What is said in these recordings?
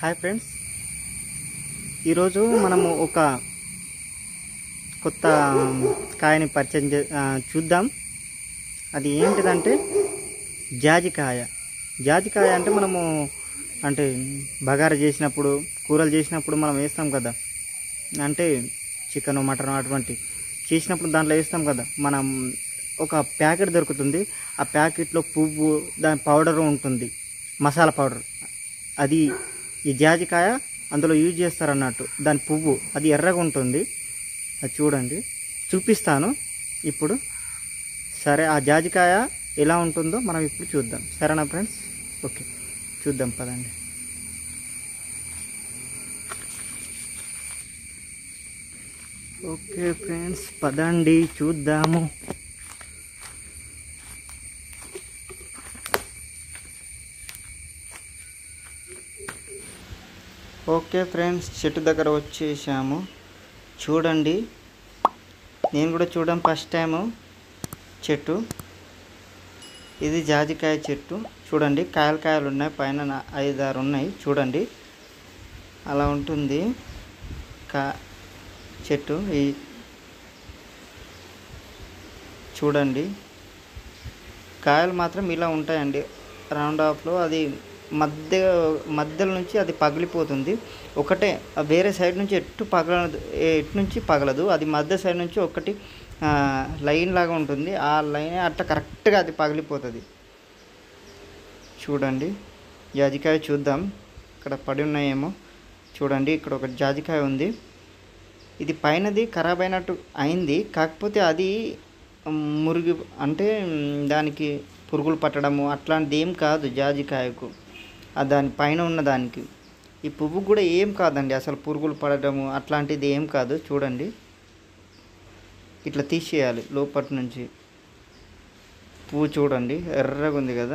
Hi friends ఈరోజు మనము ఒక కొత్త కాయని పరిచయం చే ఆ, చూద్దాం అది ఏంటిదంటే జాజికాయ జాజికాయ అంటే మనము అంటే బగారా చేసినప్పుడు కూరలు చేసినప్పుడు మనం వేస్తాం కదా అంటే చికెన్ మటన్ అటువంటి చేసినప్పుడు దాంట్లో వేస్తాం కదా మనం ఒక ప్యాకెట్ దొరుకుతుంది ఆ ప్యాకెట్లో పువ్వు దాని పౌడర్ ఉంటుంది మసాలా పౌడర్ అది ఈ జాజికాయ అందులో యూజ్ చేస్తారు అన్నట్టు దాని పువ్వు అది ఎర్రగా ఉంటుంది అది చూడండి చూపిస్తాను ఇప్పుడు సరే ఆ జాజికాయ ఎలా ఉంటుందో మనం ఇప్పుడు చూద్దాం సరేనా ఫ్రెండ్స్ ఓకే చూద్దాం పదండి ఓకే ఫ్రెండ్స్ పదండి చూద్దాము ఓకే ఫ్రెండ్స్ చెట్టు దగ్గర వచ్చేసాము చూడండి నేను కూడా చూడడం ఫస్ట్ టైము చెట్టు ఇది జాజికాయ చెట్టు చూడండి కాయలు కాయలు ఉన్నాయి పైన నా- ఐదారు ఉన్నాయి చూడండి అలా ఉంటుంది కా చెట్టు ఈ చూడండి కాయలు మాత్రం ఇలా ఉంటాయండి రౌండ్ ఆఫ్లో అది మధ్య మధ్యలో నుంచి అది పగిలిపోతుంది ఒకటే ఆ వేరే సైడ్ నుంచి ఎటు పగలదు ఎటు నుంచి పగలదు అది మధ్య సైడ్ నుంచి ఒకటి ఆ, లైన్ లాగా ఉంటుంది ఆ లైన్ అట్లా కరెక్ట్గా అది పగిలిపోతుంది చూడండి జాజికాయ చూద్దాం ఇక్కడ పడి ఉన్నాయేమో చూడండి ఇక్కడ ఒక జాజికాయ ఉంది ఇది పైనది ఖరాబ్ అయినట్టు అయింది కాకపోతే అది మ్, మురిగి అంటే మ్, దానికి పురుగులు పట్టడము అట్లాంటిది ఏం కాదు జాజికాయకు ఆ దాని పైన ఉన్న దానికి ఈ పువ్వు కూడా ఏం కాదండి అసలు పురుగులు పడడము అట్లాంటిది ఏం కాదు చూడండి ఇట్లా తీసేయాలి లోపటి నుంచి పువ్వు చూడండి ఎర్రగా ఉంది కదా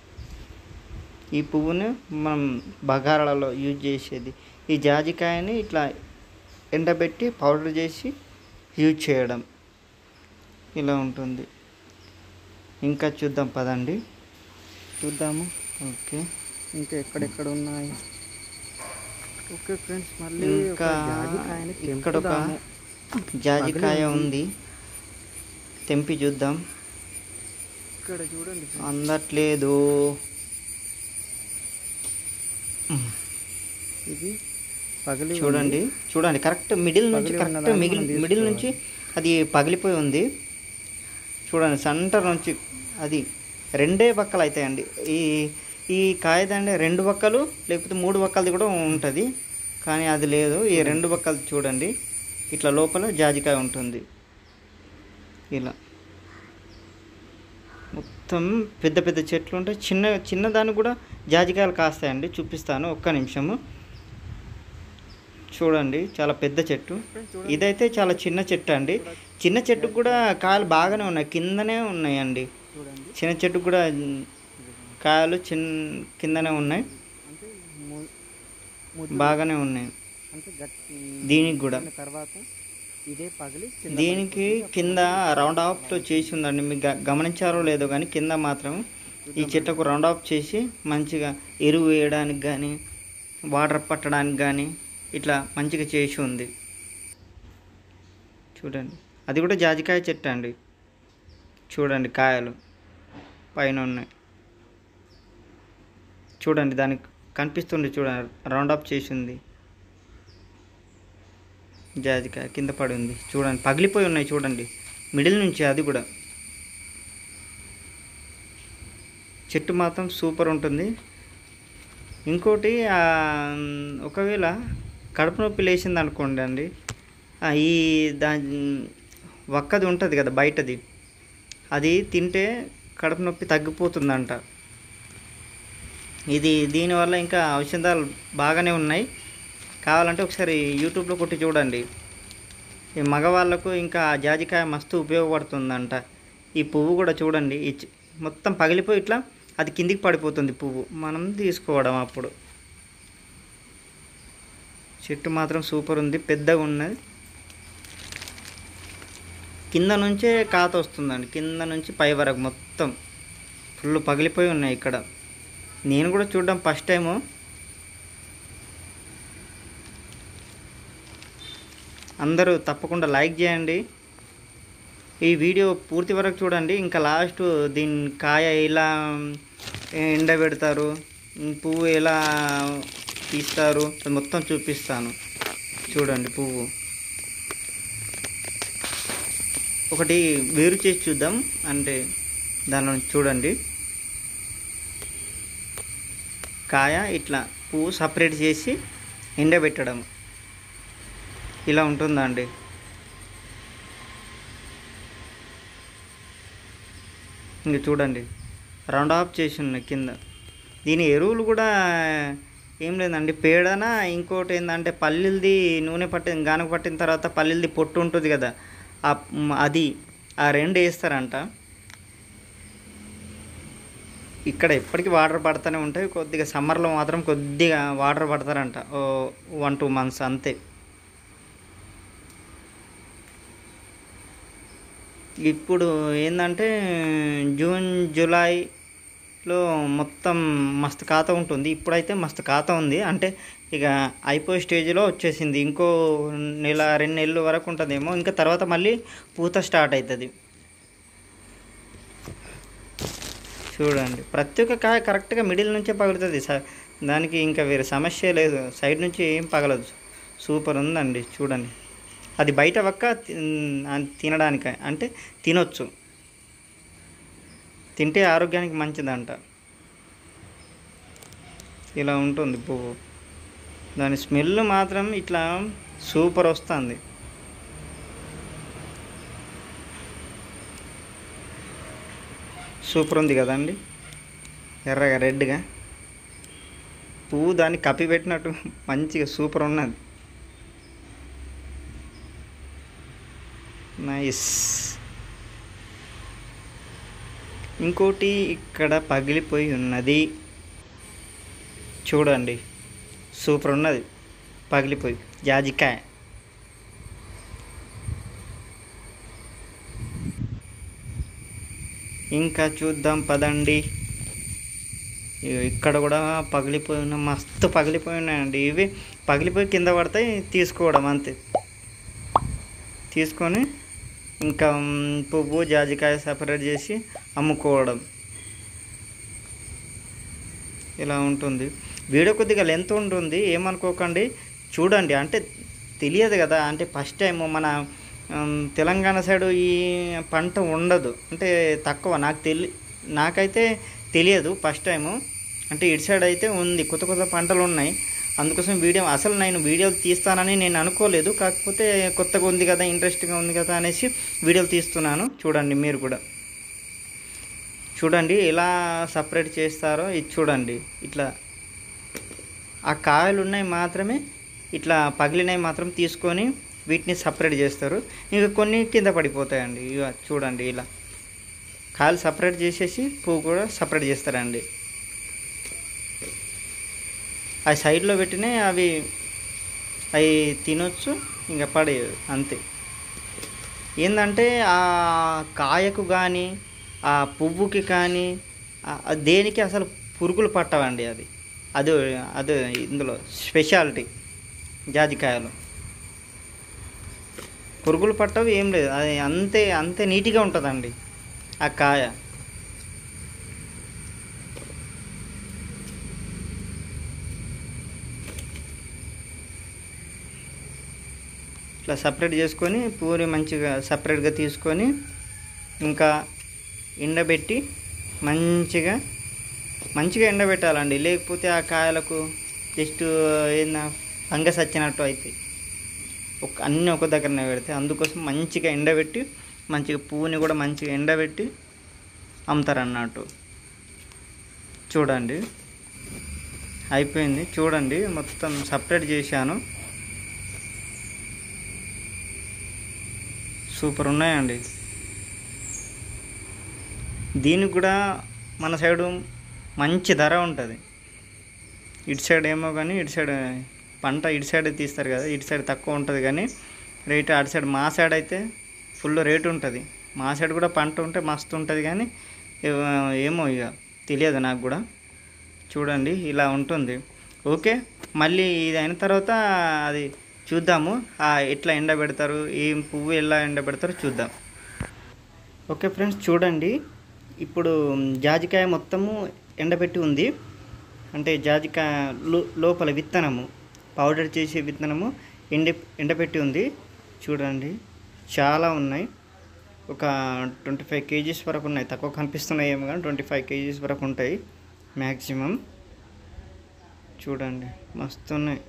ఈ పువ్వుని మనం బగారాలలో యూజ్ చేసేది ఈ జాజికాయని ఇట్లా ఎండబెట్టి పౌడర్ చేసి యూజ్ చేయడం ఇలా ఉంటుంది ఇంకా చూద్దాం పదండి చూద్దాము ఓకే ఇంకా ఎక్కడెక్కడ ఉన్నాయి ఓకే ఫ్రెండ్స్ మళ్ళీ ఇంకా జాజికాయని ఇక్కడ ఒక తెంపుదాము. జాజికాయ పగిలి ఉంది తెంపి చూద్దాం ఇక్కడ చూడండి friends. అందట్లేదు ఇది పగిలి ఉంది. చూడండి చూడండి కరెక్ట్ మిడిల్ నుంచి పగిలి కరెక్ట్ ఉన్నదాన్ని మిడిల్ మనం మిడిల్ నుంచి అది పగిలిపోయి ఉంది చూడండి సెంటర్ నుంచి అది రెండే బక్కలు అవుతాయండి ఈ ఈ కాయదండి రెండు బక్కలు లేకపోతే మూడు బక్కలది కూడా ఉంటుంది కానీ అది లేదు ఈ రెండు బక్కలు చూడండి ఇట్లా లోపల జాజికాయ ఉంటుంది ఇలా మొత్తం పెద్ద పెద్ద చెట్లు ఉంటాయి చిన్న చిన్న దానికి కూడా జాజికాయలు కాస్తాయండి చూపిస్తాను ఒక్క నిమిషము చూడండి చాలా పెద్ద చెట్టు ఇదైతే చాలా చిన్న చెట్టు అండి చిన్న చెట్టుకు కూడా కాయలు బాగానే ఉన్నాయి కిందనే ఉన్నాయండి చూడండి చిన్న చెట్టుకు కూడా మ్, కాయలు చిన్న కిందనే ఉన్నాయి అంటే ము- ముద్దు బాగానే ఉన్నాయి అంటే గట్టి దీనికి కూడా దాని తర్వాత ఇదే పగిలి కింద దీనికి కింద రౌండ్ ఆఫ్తో చేసి ఉందండి మీకు గ- గమనించారో లేదో కానీ కింద మాత్రం ఈ చెట్టుకు రౌండ్ ఆఫ్ చేసి మంచిగా ఎరువు వేయడానికి కానీ వాటర్ పట్టడానికి కానీ ఇట్లా మంచిగా చేసి ఉంది చూడండి అది కూడా జాజికాయ చెట్టు అండి చూడండి కాయలు పైన ఉన్నాయి చూడండి దానికి కనిపిస్తుంది చూడండి రౌండ్ ఆఫ్ చేసి ఉంది జాజికాయ కింద పడి ఉంది చూడండి పగిలిపోయి ఉన్నాయి చూడండి మిడిల్ నుంచి అది కూడా చెట్టు మాత్రం సూపర్ ఉంటుంది ఇంకోటి ఆ, ఒకవేళ కడుపు నొప్పి లేచింది అనుకోండి అండి ఆ, ఈ దాని వక్కది ఉంటుంది కదా బయటది అది తింటే కడుపు నొప్పి తగ్గిపోతుందంట ఇది దీనివల్ల ఇంకా ఔషధాలు బాగానే ఉన్నాయి కావాలంటే ఒకసారి యూట్యూబ్లో కొట్టి చూడండి ఈ మగవాళ్ళకు ఇంకా ఆ జాజికాయ మస్తు ఉపయోగపడుతుందంట ఈ పువ్వు కూడా చూడండి ఈ చి- మొత్తం పగిలిపోయి ఇట్లా అది కిందికి పడిపోతుంది పువ్వు మనం తీసుకోవడం అప్పుడు చెట్టు మాత్రం సూపర్ ఉంది పెద్దగా ఉన్నది కింద నుంచే కాత వస్తుందండి కింద నుంచి పై వరకు మొత్తం ఫుల్ పగిలిపోయి ఉన్నాయి ఇక్కడ నేను కూడా చూడడం ఫస్ట్ టైము అందరూ తప్పకుండా లైక్ చేయండి ఈ వీడియో పూర్తి వరకు చూడండి ఇంకా లాస్ట్ దీని కాయ ఎలా ఎండబెడతారు పువ్వు ఎలా తీస్తారు అది మొత్తం చూపిస్తాను చూడండి పువ్వు ఒకటి వేరు చేసి చూద్దాం అంటే దానిలో చూడండి కాయ ఇట్లా పువ్వు సపరేట్ చేసి ఎండబెట్టడం ఇలా ఉంటుందండి ఇంక చూడండి రౌండ్ ఆఫ్ చేసి ఉన్నాయి కింద దీని ఎరువులు కూడా ఏం లేదండి పేడన ఇంకోటి ఏంటంటే పల్లీలది నూనె పట్టిన గానక పట్టిన తర్వాత పల్లీలది పొట్టు ఉంటుంది కదా ఆ మ్, అది ఆ రెండు వేస్తారంట ఇక్కడ ఎప్పటికీ వాటర్ పడుతూనే ఉంటాయి కొద్దిగా సమ్మర్లో మాత్రం కొద్దిగా వాటర్ పడతారంట ఓ వన్ టూ మంత్స్ అంతే ఇప్పుడు ఏంటంటే జూన్ జూలైలో మొత్తం మస్తు ఖాతా ఉంటుంది ఇప్పుడైతే మస్తు ఖాతా ఉంది అంటే ఇక అయిపోయే స్టేజ్లో వచ్చేసింది ఇంకో నెల రెండు నెలల వరకు ఉంటుందేమో ఇంకా తర్వాత మళ్ళీ పూత స్టార్ట్ అవుతుంది చూడండి ప్రతి ఒక్క కాయ కరెక్ట్గా మిడిల్ నుంచే పగులుతుంది సార్ దానికి ఇంకా వేరే సమస్య లేదు సైడ్ నుంచి ఏం పగలదు సూపర్ ఉందండి చూడండి అది బయట వక్క తినడానికి అంటే తినొచ్చు తింటే ఆరోగ్యానికి మంచిదంట ఇలా ఉంటుంది పువ్వు దాని స్మెల్ మాత్రం ఇట్లా సూపర్ వస్తుంది సూపర్ ఉంది కదండి ఎర్రగా రెడ్గా పువ్వు దాన్ని కప్పి పెట్టినట్టు మంచిగా సూపర్ ఉన్నది నైస్ ఇంకోటి ఇక్కడ పగిలిపోయి ఉన్నది చూడండి సూపర్ ఉన్నది పగిలిపోయి జాజికాయ ఇంకా చూద్దాం పదండి ఇగో ఇక్కడ కూడా పగిలిపోయి ఉన్న మస్తు పగిలిపోయి ఉన్నాయండి ఇవి పగిలిపోయి కింద పడతాయి తీసుకోవడం అంతే తీసుకొని ఇంకా మ్, పువ్వు జాజికాయ సపరేట్ చేసి అమ్ముకోవడం ఇలా ఉంటుంది వీడియో కొద్దిగా లెంత్ ఉంటుంది ఏమనుకోకండి చూడండి అంటే తెలియదు కదా అంటే ఫస్ట్ టైం మన ఉమ్, తెలంగాణ సైడు ఈ పంట ఉండదు అంటే తక్కువ నాకు తెలి నాకైతే తెలియదు ఫస్ట్ టైము అంటే ఇటు సైడ్ అయితే ఉంది కొత్త కొత్త పంటలు ఉన్నాయి అందుకోసం వీడియో అసలు నేను వీడియోలు తీస్తానని నేను అనుకోలేదు కాకపోతే కొత్తగా ఉంది కదా ఇంట్రెస్ట్గా ఉంది కదా అనేసి వీడియోలు తీస్తున్నాను చూడండి మీరు కూడా చూడండి ఎలా సపరేట్ చేస్తారో ఇది చూడండి ఇట్లా ఆ కాయలు ఉన్నాయి మాత్రమే ఇట్లా పగిలినవి మాత్రం తీసుకొని వీటిని సపరేట్ చేస్తారు ఇంకా కొన్ని కింద పడిపోతాయండి ఇక చూడండి ఇలా కాయలు సపరేట్ చేసేసి పువ్వు కూడా సపరేట్ చేస్తారండి ఆ సైడ్లో పెట్టినే అవి అవి తినొచ్చు ఇంకా పడేయదు అంతే ఏంటంటే ఆ కాయకు కానీ ఆ పువ్వుకి కానీ ఆ- ఆ దేనికి అసలు పురుగులు పట్టవండి అది అది అది ఇందులో స్పెషాలిటీ జాజికాయలు పురుగులు పట్టవు ఏం లేదు అది అంతే అంతే నీట్గా ఉంటుందండి ఆ కాయ ఇట్లా సపరేట్ చేసుకొని పూరి మంచిగా సపరేట్గా తీసుకొని ఇంకా ఎండబెట్టి మంచిగా మంచిగా ఎండబెట్టాలండి లేకపోతే ఆ కాయలకు జస్ట్ ఏందా ఫంగస్ వచ్చినట్టు అవుతాయి ఒక అన్నీ ఒక దగ్గరనే పెడితే అందుకోసం మంచిగా ఎండబెట్టి మంచిగా పువ్వుని కూడా మంచిగా ఎండబెట్టి అమ్ముతారు అన్నట్టు చూడండి అయిపోయింది చూడండి మొత్తం సపరేట్ చేశాను సూపర్ ఉన్నాయండి దీనికి కూడా మన సైడు మంచి ధర ఉంటుంది ఇటు సైడ్ ఏమో కానీ ఇటు సైడ్ పంట ఇటు సైడ్ తీస్తారు కదా ఇటు సైడ్ తక్కువ ఉంటుంది కానీ రేటు అటు సైడ్ మా సైడ్ అయితే ఫుల్ రేటు ఉంటుంది మా సైడ్ కూడా పంట ఉంటే మస్తు ఉంటుంది కానీ ఏవ- ఏమో ఇక తెలియదు నాకు కూడా చూడండి ఇలా ఉంటుంది ఓకే మళ్ళీ ఇది అయిన తర్వాత అది చూద్దాము ఆ ఎట్లా ఎండబెడతారు ఏం పువ్వు ఎలా ఎండబెడతారో చూద్దాం ఓకే ఫ్రెండ్స్ చూడండి ఇప్పుడు జాజికాయ మొత్తము ఎండబెట్టి ఉంది అంటే జాజికాయ లో- లోపల విత్తనము పౌడర్ చేసే విత్తనము ఎండ ఎండబెట్టి ఉంది చూడండి చాలా ఉన్నాయి ఒక ట్వంటీ ఫైవ్ కేజీస్ వరకు ఉన్నాయి తక్కువ కనిపిస్తున్నాయి ఏమో కానీ ట్వంటీ ఫైవ్ కేజీస్ వరకు ఉంటాయి మ్యాక్సిమం చూడండి మస్తు ఉన్నాయి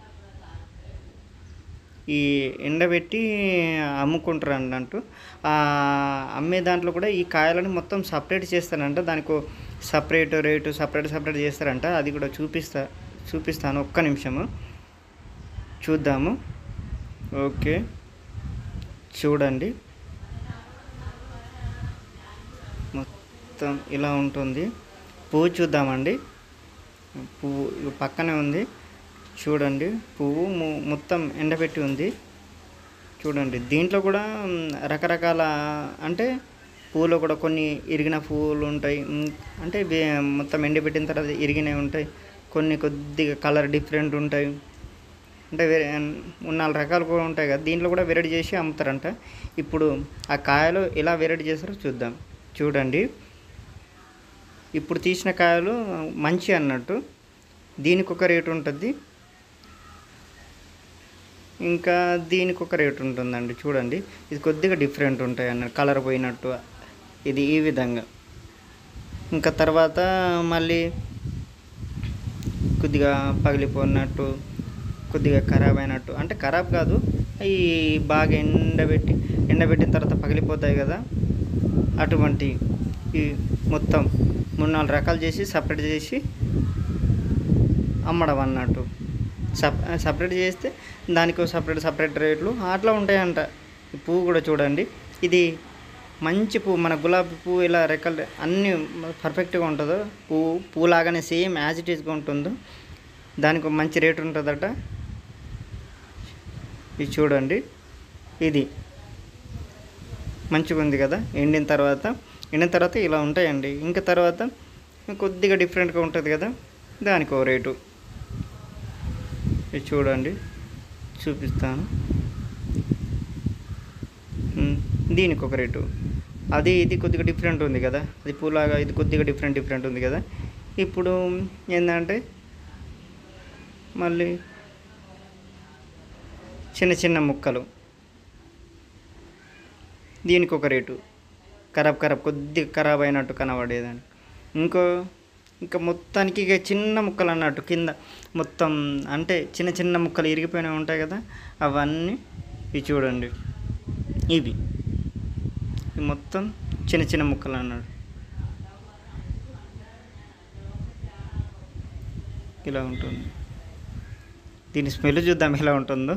ఈ ఎండబెట్టి అమ్ముకుంటారు అన్నట్టు ఆ అమ్మే దాంట్లో కూడా ఈ కాయలను మొత్తం సపరేట్ చేస్తారంట దానికి సపరేట్ రేటు సపరేట్ సపరేట్ చేస్తారంట అది కూడా చూపిస్తా చూపిస్తాను ఒక్క నిమిషము చూద్దాము ఓకే చూడండి మొత్తం ఇలా ఉంటుంది పువ్వు చూద్దామండి పువ్వు ఇగో పక్కనే ఉంది చూడండి పువ్వు ము- మొత్తం ఎండబెట్టి ఉంది చూడండి దీంట్లో కూడా మ్, రకరకాల అంటే పువ్వులో కూడా కొన్ని ఇరిగిన పువ్వులు ఉంటాయి మ్, అంటే వే- మొత్తం ఎండబెట్టిన తర్వాత ఇరిగినవి ఉంటాయి కొన్ని కొద్దిగా కలర్ డిఫరెంట్ ఉంటాయి అంటే వేరే మూడు నాలుగు రకాలు కూడా ఉంటాయి కదా దీంట్లో కూడా వెరైటీ చేసి అమ్ముతారంట ఇప్పుడు ఆ కాయలు ఎలా వెరైటీ చేస్తారో చూద్దాం చూడండి ఇప్పుడు తీసిన కాయలు మంచి అన్నట్టు దీనికి ఒక రేటు ఉంటుంది ఇంకా దీనికి ఒక రేటు ఉంటుందండి చూడండి ఇది కొద్దిగా డిఫరెంట్ ఉంటాయి అన్నట్టు కలర్ పోయినట్టు ఇది ఈ విధంగా ఇంకా తర్వాత మళ్ళీ కొద్దిగా పగిలిపోయినట్టు కొద్దిగా ఖరాబ్ అయినట్టు అంటే ఖరాబ్ కాదు అవి బాగా ఎండబెట్టి ఎండబెట్టిన తర్వాత పగిలిపోతాయి కదా అటువంటి ఈ మొత్తం మూడు నాలుగు రకాలు చేసి సపరేట్ చేసి అమ్మడం అన్నట్టు సప్ సపరేట్ చేస్తే దానికి సపరేట్ సపరేట్ రేట్లు అట్లా ఉంటాయంట ఈ పువ్వు కూడా చూడండి ఇది మంచి పువ్వు మన గులాబీ పువ్వు ఇలా రెక్కలు అన్నీ పర్ఫెక్ట్గా ఉంటుందో పువ్వు పువ్వు లాగానే సేమ్ యాజ్ ఇట్ ఈస్గా ఉంటుందో దానికి ఒక మంచి రేటు ఉంటుందట ఇది చూడండి ఇది మంచిగా ఉంది కదా ఎండిన తర్వాత ఎండిన తర్వాత ఇలా ఉంటాయండి ఇంకా తర్వాత కొద్దిగా డిఫరెంట్గా ఉంటుంది కదా దానికి ఓ రేటు ఇది చూడండి చూపిస్తాను ఉమ్, దీనికి ఒక రేటు అది ఇది కొద్దిగా డిఫరెంట్ ఉంది కదా అది పూలాగా ఇది కొద్దిగా డిఫరెంట్ డిఫరెంట్ ఉంది కదా ఇప్పుడు ఏంటంటే మళ్ళీ చిన్న చిన్న ముక్కలు దీనికి ఒక రేటు ఖరాబ్ ఖరాబ్ కొద్దిగా ఖరాబ్ అయినట్టు కనబడేదాన్ని ఇంకో ఇంకా మొత్తానికి ఇక చిన్న ముక్కలు అన్నట్టు కింద మొత్తం అంటే చిన్న చిన్న ముక్కలు ఇరిగిపోయినవి ఉంటాయి కదా అవన్నీ ఇవి చూడండి ఇవి ఇవి మొత్తం చిన్న చిన్న ముక్కలు అన్నాడు ఇలా ఉంటుంది దీని స్మెల్ చూద్దాం ఎలా ఉంటుందో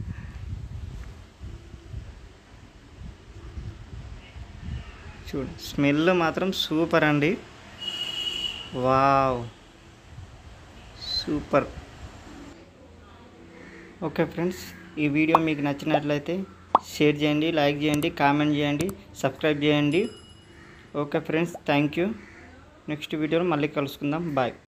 చూడు స్మెల్ మాత్రం సూపర్ అండి వావ్ సూపర్ ఓకే ఫ్రెండ్స్ ఈ వీడియో మీకు నచ్చినట్లయితే షేర్ చేయండి లైక్ చేయండి కామెంట్ చేయండి సబ్స్క్రైబ్ చేయండి okay friends thank you next వీడియోలో మళ్ళీ కలుసుకుందాం బాయ్